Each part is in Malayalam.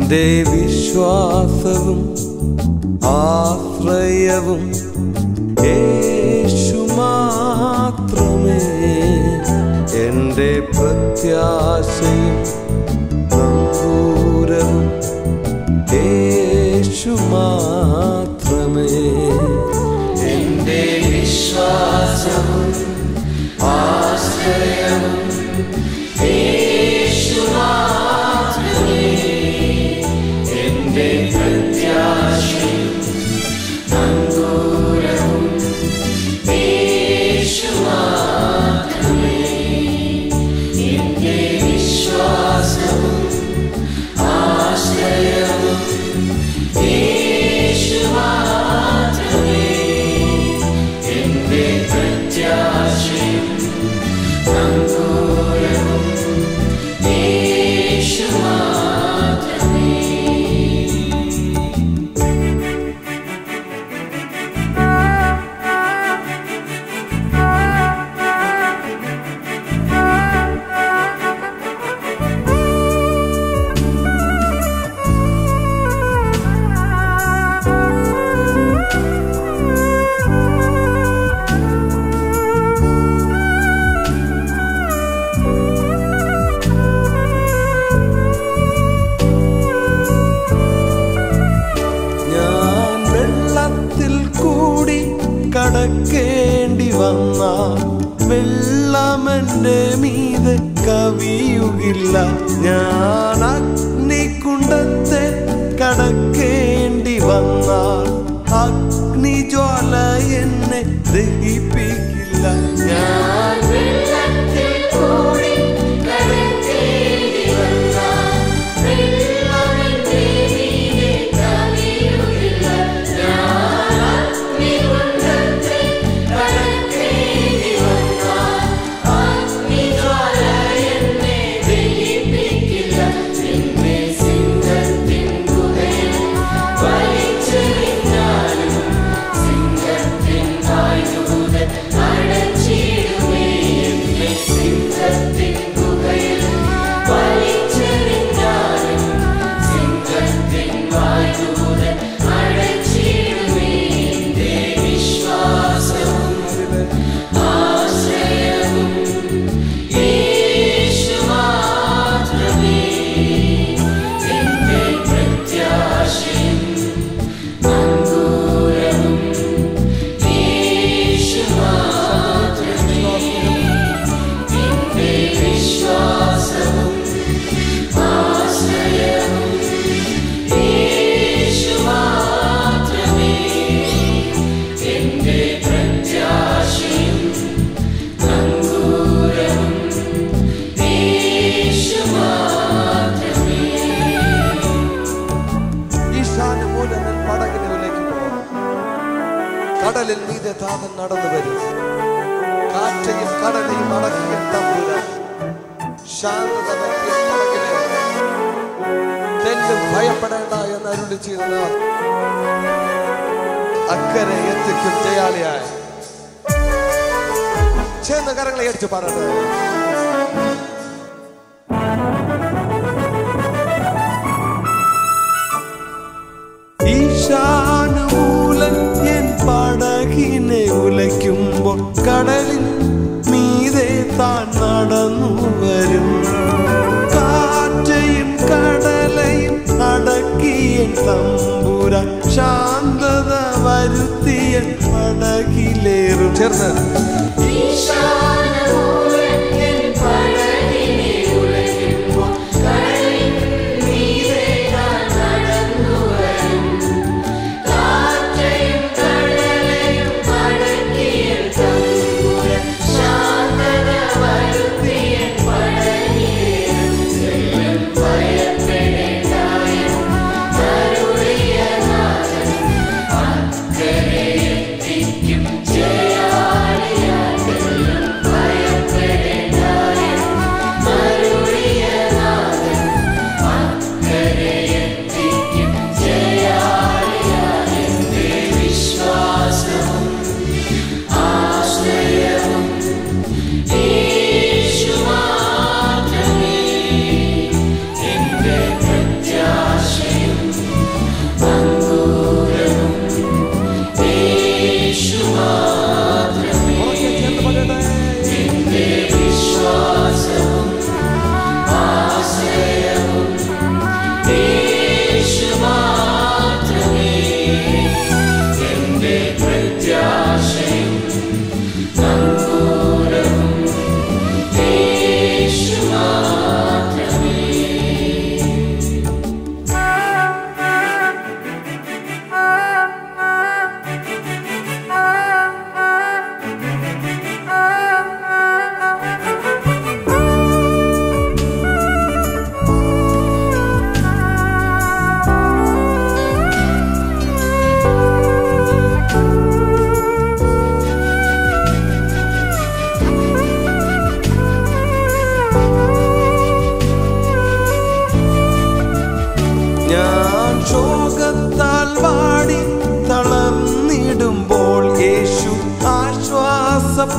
എന്റെ വിശ്വാസവും ആശ്രയവും യേശു മാത്രമേ എന്റെ പ്രത്യാശയും നങ്കൂരവും യേശു മാത്രമേ എന്റെ വിശ്വാസവും ആശ്രയവും യേശു മാത്രമേ എന്റെ പ്രത്യാശയും നങ്കൂരവും യേശു മാത്രമേ എന്റെ വിശ്വാസവും ആശ്രയവും യേശു മാത്രമേ എന്റെ പ്രത്യാശയും നങ്കൂരവും യേശു മാത്രമേ ഞാൻ വെള്ളത്തിൽ കൂടി കടക്കേണ്ടി വന്ന വെള്ളമെന്റെ മീതെ കവിയുകില്ല ഞാൻ അഗ്നികുണ്ടത്തെ കടക്കേണ്ടി വന്നാൽ അഗ്നിജ്വാല എന്നെ ദഹിപ്പിക്കില്ല ഞാൻ വെള്ളത്തിൽ കൂടി കടക്കേണ്ടി വന്നാൽ വെള്ളമെന്റെ മീതെ കവിയുകില്ല. ഞാൻ അഗ്നികുണ്ഡത്തിൽ കടക്കേണ്ടി വന്നാൽ അഗ്നിജ്വാല എന്നെ ദഹിപ്പിക്കില്ല. എന്നെ സിംഹത്തിൻ ഗുഹയിൽ വലിച്ചെറിഞ്ഞാലും സിംഹത്തിൻ വായ്ദൂതൻ അടച്ചിടുമേ. എന്നെ സിംഹത്തിൻ ഗുഹയിൽ വലിച്ചെറിഞ്ഞാലും സിംഹത്തിൻ വായ്ദൂതൻ അടച്ചിടുമേ. എന്റെ വിശ്വാസവും ആശ്രയവും യേശു മാത്രമേ. എന്റെ പ്രത്യാശയും നങ്കൂരവും യേശു മാത്രമേ. എന്റെ വിശ്വാസവും ആശ്രയവും യേശു മാത്രമേ. എന്റെ പ്രത്യാശയും നങ്കൂരവും യേശു മാത്രമേ ഈശാന മൂലമൻ പടകിലേക്ക് പോകും കടലിൽ നീതെ താതൻ നടന്നു വരും കാറ്റയും കടലെയും അടക്കിയ തമ്പുരാൻ ശാന്തത നൽകിയ പടകിലെ തെല്ലും ഭയപ്പെടേണ്ട എന്ന് അരുളി ചെയ്തത് അക്കരെ എത്തിക്കും ജയാളിയായി ചേർന്ന കരങ്ങളെ അടിച്ചു പറയട്ടെ ഈശാനുമൂലൻ എൻ പടകിനെ ഉലയ്ക്കുമ്പോൾ കടലിൻ മീതെ താൻ നടന്നു വരും കാറ്റയും കടലയും അടക്കിയ തമ്പുര ശാന്തത വരുത്തിയ പടകിലേറും ചേർന്ന് ഈശാനമൂലൻ എൻ പടകിനെ ഉലയ്ക്കുമ്പോൾ കടലിൻ മീതെ താൻ നടന്നു വരും. കാറ്റയും കടലയും അടക്കിയ തമ്പുരാൻ ശാന്തത വരുത്തിയ പടകിലേറും. എല്ലാം ഭയപ്പെടേണ്ടായും അരുളിയ നാഥൻ അക്കരെ എത്തിക്കും ജയാളിയായി. എല്ലാം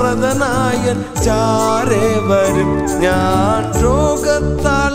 വ്രതനായൻ ചാരേ വരും ഞാൻ രോഗത്താൽ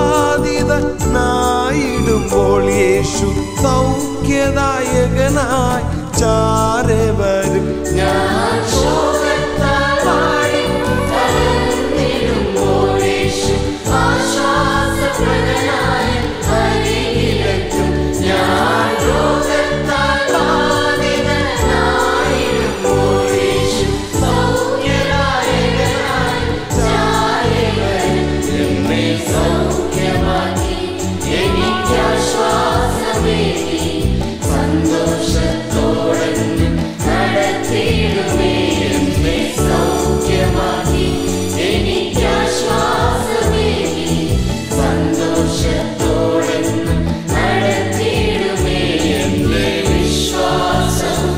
ബാധിതനായിടുമ്പോൾ യേശു സൗഖ്യദായകനായി ചാരേ വരും ഞാൻ ശോകത്താൽ വാടി തളർന്നിടുമ്പോൾ യേശു ആശ്വാസപ്രദനായ അരികിലെത്തും. ഞാൻ രോഗത്താൽ ബാധിതനായിടുമ്പോൾ യേശു സൗഖ്യദായകനായി ചാരി വരും. എന്നെ സൗഖ്യമാക്കി എനിക്കാശ്വാസമേകി സന്തോഷത്തോടെ നടത്തിയിടുമേ എന്നെ സൗഖ്യമാക്കി എനിക്കാശ്വാസമേകി സന്തോഷത്തോടെ നടത്തിയിടുമേ എന്റെ വിശ്വാസവും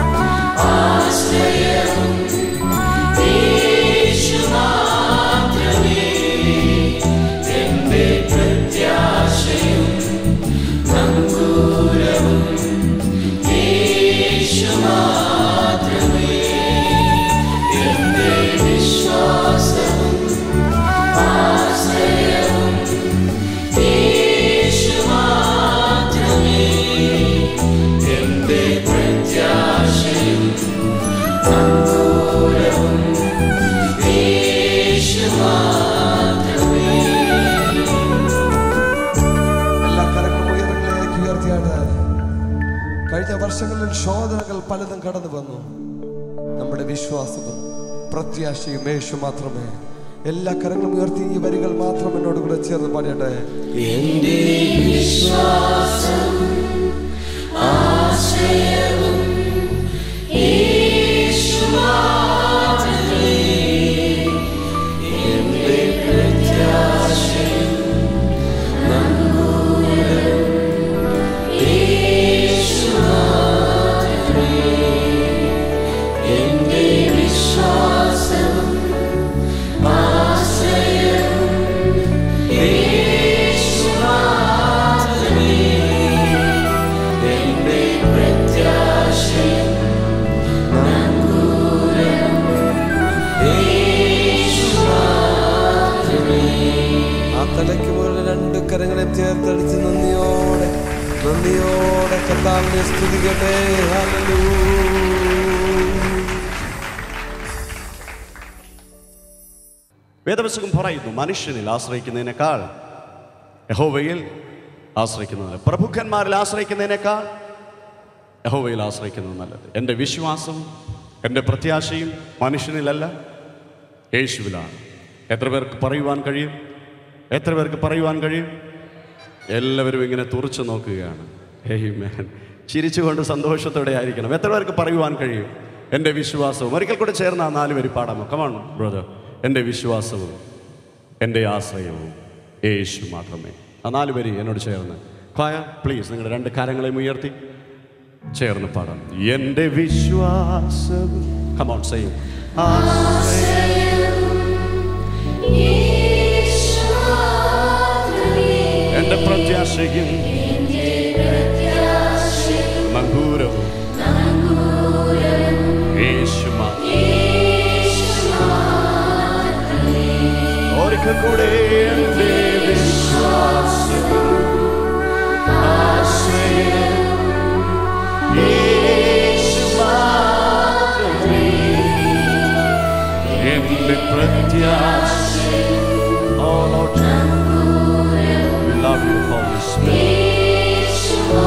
ആശ്രയവും യേശു മാത്രമേ എന്റെ പ്രത്യാശയും നങ്കൂരവും യേശു മാത്രമേ എന്റെ വിശ്വാസവും ആശ്രയവും യേശു മാത്രമേ എന്റെ പ്രത്യാശയും നങ്കൂരവും യേശു മാത്രമേ എല്ലാ കരങ്ങളും ഉയരങ്ങളിലേക്ക് ഉയർത്തിയാട്ട് കഴിഞ്ഞ വർഷങ്ങളിൽ ശോധനകൾ പലതും കടന്നു വന്നു നമ്മുടെ വിശ്വാസവും പ്രത്യാശയും യേശു മാത്രമേ എല്ലാ കരങ്ങളും ഉയർത്തി ഈ വരികൾ മാത്രം എന്നോട് കൂടെ ചേർന്ന് പാടിയട്ടെ എന്റെ വിശ്വാസം ആശ്രയവും യേശു മാത്രമേ എന്റെ പ്രത്യാശയും നങ്കൂരവും യേശു മാത്രമേ എന്റെ വിശ്വാസവും ആശ്രയവും യേശു മാത്രമേ എന്റെ പ്രത്യാശയും നങ്കൂരവും യേശു മാത്രമേ ആ തലയ്ക്ക് മുകളിൽ രണ്ട് കരങ്ങളെയും ചേർത്തടിച്ച് നന്ദിയോടെ നന്ദിയോടെ കർത്താവിനെ സ്തുതിക്കട്ടെ ഹല്ലേലൂയ വേദപുസ്തകം പറയുന്നു മനുഷ്യനിൽ ആശ്രയിക്കുന്നതിനേക്കാൾ യഹോവയിൽ ആശ്രയിക്കുന്നതിന് പ്രഭുക്കന്മാരിൽ ആശ്രയിക്കുന്നതിനേക്കാൾ യഹോവയിൽ ആശ്രയിക്കുന്നത് നല്ലത് എൻ്റെ വിശ്വാസവും എൻ്റെ പ്രത്യാശയും മനുഷ്യനിലല്ല യേശുവിലാണ് എത്ര പേർക്ക് പറയുവാൻ കഴിയും എത്ര പേർക്ക് പറയുവാൻ കഴിയും എല്ലാവരും ഇങ്ങനെ തുറച്ചു നോക്കുകയാണ് ഹേയ് മേൻ ചിരിച്ചുകൊണ്ട് സന്തോഷത്തോടെ ആയിരിക്കണം എത്ര പേർക്ക് പറയുവാൻ കഴിയും എൻ്റെ വിശ്വാസവും ഒരിക്കൽ കൂടെ ചേർന്ന് ആ നാല് വരി പാടാമോ കമാണോ ബ്രദർ എൻ്റെ വിശ്വാസവും എൻ്റെ ആശ്രയവും യേശു മാത്രമേ ആ നാല് വരി എന്നോട് ചേർന്ന് ഖായ പ്ലീസ് നിങ്ങളുടെ രണ്ട് കരങ്ങളെയും ഉയർത്തി ചേർന്ന് പാടാം എൻ്റെ വിശ്വാസവും കമോൺ ചെയ്യും യേശു മാത്രമേ എൻ്റെ പ്രത്യാശയും എന്റെ പ്രത്യാശയും നങ്കൂരവും യേശു മാത്രം യേശു ഒരിക്കൽ കൂടെ എൻ്റെ വിശ്വാസവും ആശ്രയവും യേശു മാത്രമേ എൻ്റെ പ്രത്യാശ Oh Lord, we love you, Holy Spirit.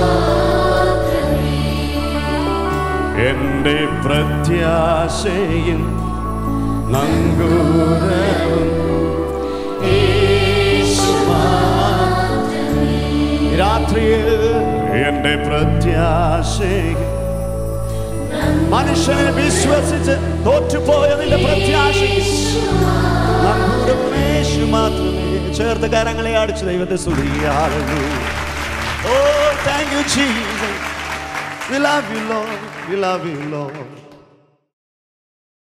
എൻ്റെ പ്രത്യാശയും നങ്കൂരവും യേശു മാത്രമേ. രാത്രിയിൽ എൻ്റെ പ്രത്യാശയും മനുഷ്യനെ വിശ്വസിച്ച് തോറ്റുപോയ നിന്റെ പ്രത്യാശയും നങ്കൂരവും യേശു മാത്രമേ ചേർത്ത് കരങ്ങളെ അടിച്ച് ദൈവത്തെ സ്തുതിയാളുള്ളൂ oh thank you Jesus We love you, Lord. We love you, Lord.